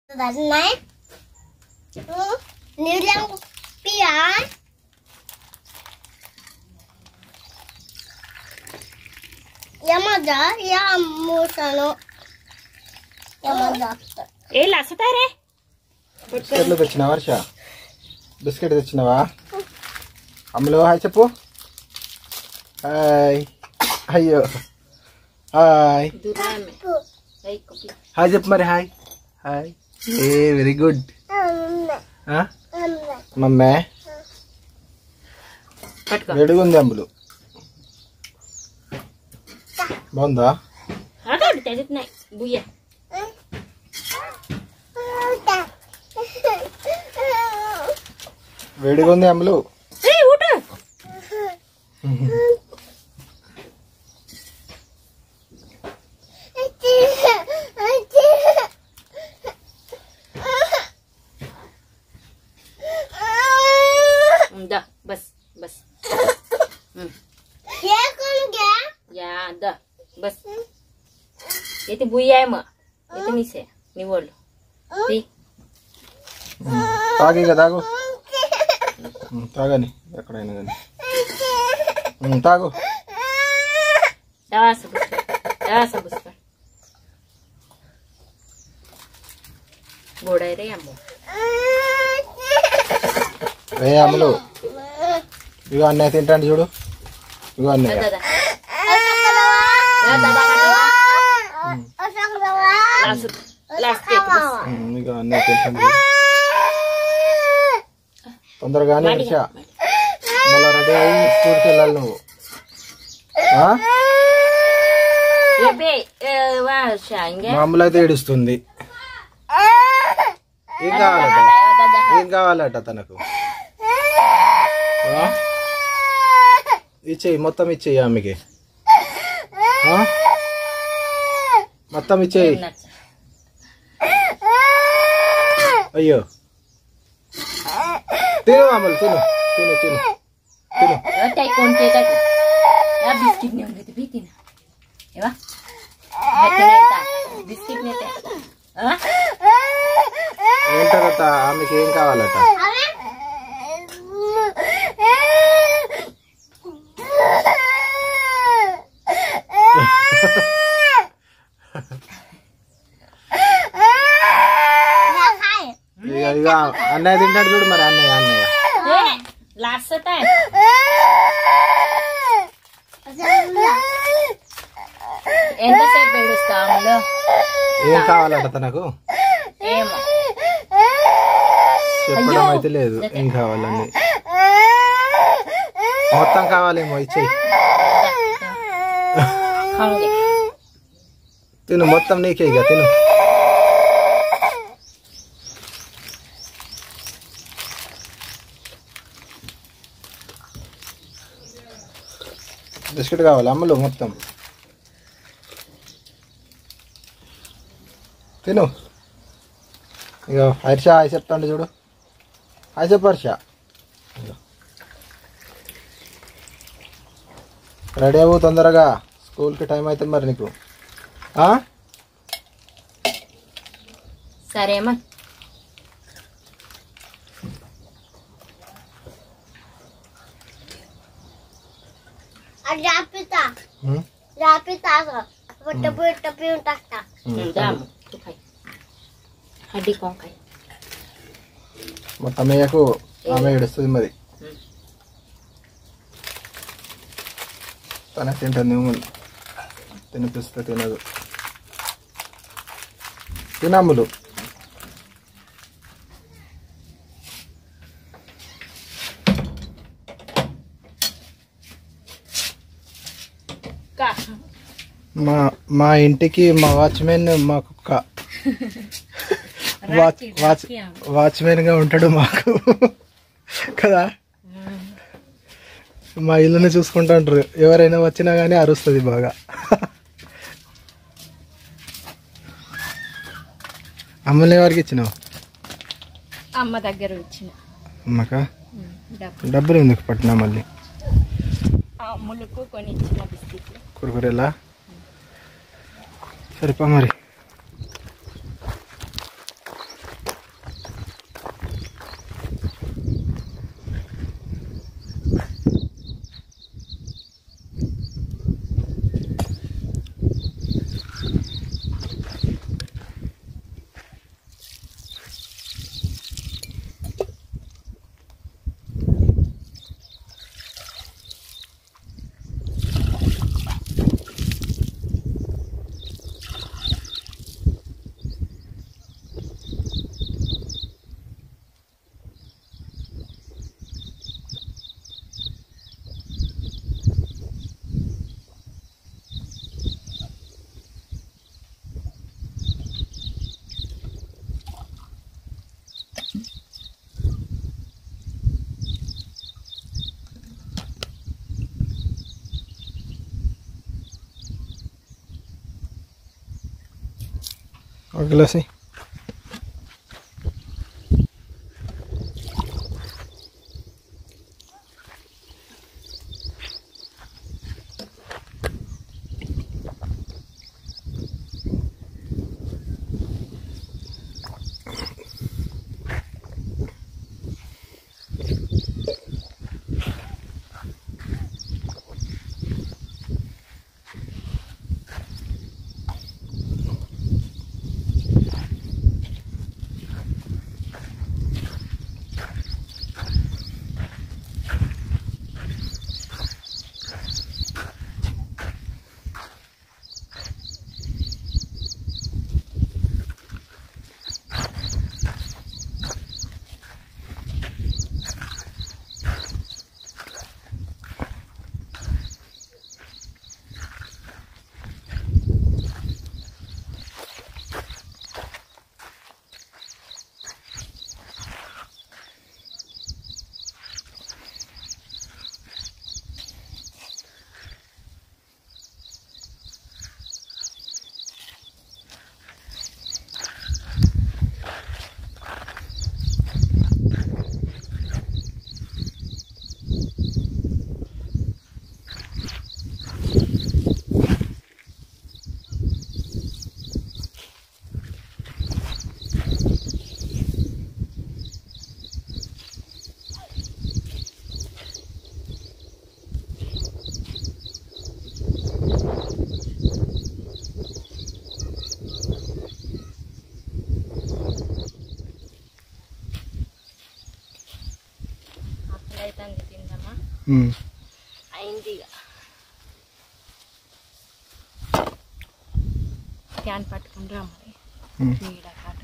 That's nice. Mm, Nilang pian. Yamada, yamusano. Yamada. ఏ లసతారే బిస్కెట్లు తెచ్చినావా వర్ష biscuit తెచ్చినావా అమ్మలో hi చెప్పు hi అయ్యో హాయ్ దురామే లైక్ కాపీ హాయ్ చెప్పు మరి హాయ్ హాయ్ ఏ వెరీ గుడ్ మమ్మే పట్టుకో వేడిగా ఉంది అంబులు బాగుందా అక్కడ తెచ్చుతున్నాయి బుయ్య వేడిగా ఉంది అంబులు ఏ ఊట దా బస్ బస్ యా దా బస్ అయితే బుయ్యాయమ్మ అయితే నీసే నీ వాళ్ళు తీ తాగి ఇక తాగు ఉమ్, తాగని ఎక్కడైనా కానీ ఉమ్, తాగు దాస బుస్క దాస బుస్క గోడైరే అమ్మ ఏ అమ్ములు ఇగో అన్నయ్య తింటాండి చూడు ఇగో అన్నయ్య దాదా దాదా లాస్ట్ లాస్ట్ కేక్ బస్ ఉమ్, ఇగో అన్నయ్య తింటాండి చూడు. తొందరగానే వర్ష మళ్ళీ రెడీ అయ్యి స్కూల్కి వెళ్ళాలి నువ్వు ఆ? రేపే వా షాంగే మామూలు అయితే ఏడుస్తుంది ఏం కావాలట ఏం కావాలట తనకు ఆ? ఇచ్చేయి మొత్తం ఇచ్చేయి ఆమెకి ఆ? మొత్తం ఇచ్చేయి అయ్యో తిను అమలు తిను తిను తిను తిను Tay con chơi tay. Ya biscuit ni orang tu bikin. Ya ba? Hati ni tak. Biscuit ni tak. Ah? ఏంటట ఆమెకి ఏం కావాలట ఇక ఇక అన్నయ్య తింటాడు చూడు మరి అన్నయ్య అన్నయ్య Eh, last time. ఎంతసేపు ఏడుస్తాములో ఏం కావాలట తనకు ఏమో చెప్పడం అయితే లేదు ఏం కావాలని మొత్తం కావాలేమో ఇచ్చేయి ఖంగే తిను మొత్తం నీకే ఇక తిను బిస్కెట్ కావాలి అమ్మలు మొత్తం తిను ఇక హర్ష హాయ్ చెప్తాండు చూడు హాయ్ చెప్పు హర్ష ఇగో. రెడీ అవ్వు తొందరగా స్కూల్కి టైం అవుతుంది మరి నీకు ఆ? సరే అమ్మా Rapita. ఉం? Rapita ko. Tapi-tapi yung takta. ఉం. దాము తుకాయ్ హడ్డీ కొంకాయ్ మొత్తం వేయకు ఆమె ఏడుస్తుంది మరి తన తింటుంది నువ్వు తినిపిస్తే తినదు తినమ్ములు కా మా మా ఇంటికి మా వాచ్మెన్ మా కుక్క వాచ్ వాచ్ వాచ్మెన్ గా ఉంటాడు మాకు కదా మా ఇల్లుని చూసుకుంటా ఉంటారు ఎవరైనా వచ్చినా కానీ అరుస్తుంది బాగా అమ్మని ఎవరికి ఇచ్చినావు అమ్మ దగ్గర ఇచ్చిన అమ్మక డబ్బు డబ్బులు ఎందుకు పట్టినా మళ్ళీ అమ్ములకు కొని ఇచ్చిన బిస్కెట్లు కురుకురేలా సరిపా మరి ఒక గిలాసి అసలు అయితే తిందామా ఉమ్. అయింది ఇక క్యాన్ పట్టుకుంటా మరి ఉమ్. ఈడ కాట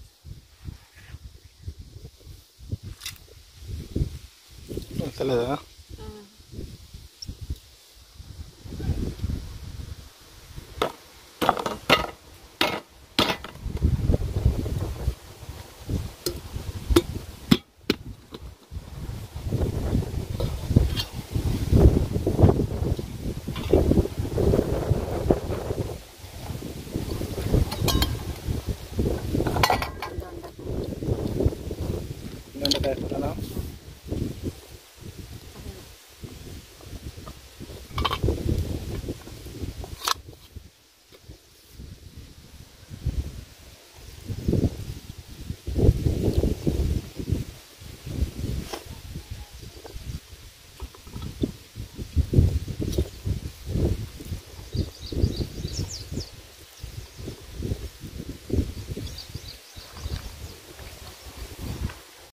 వస్తలేదా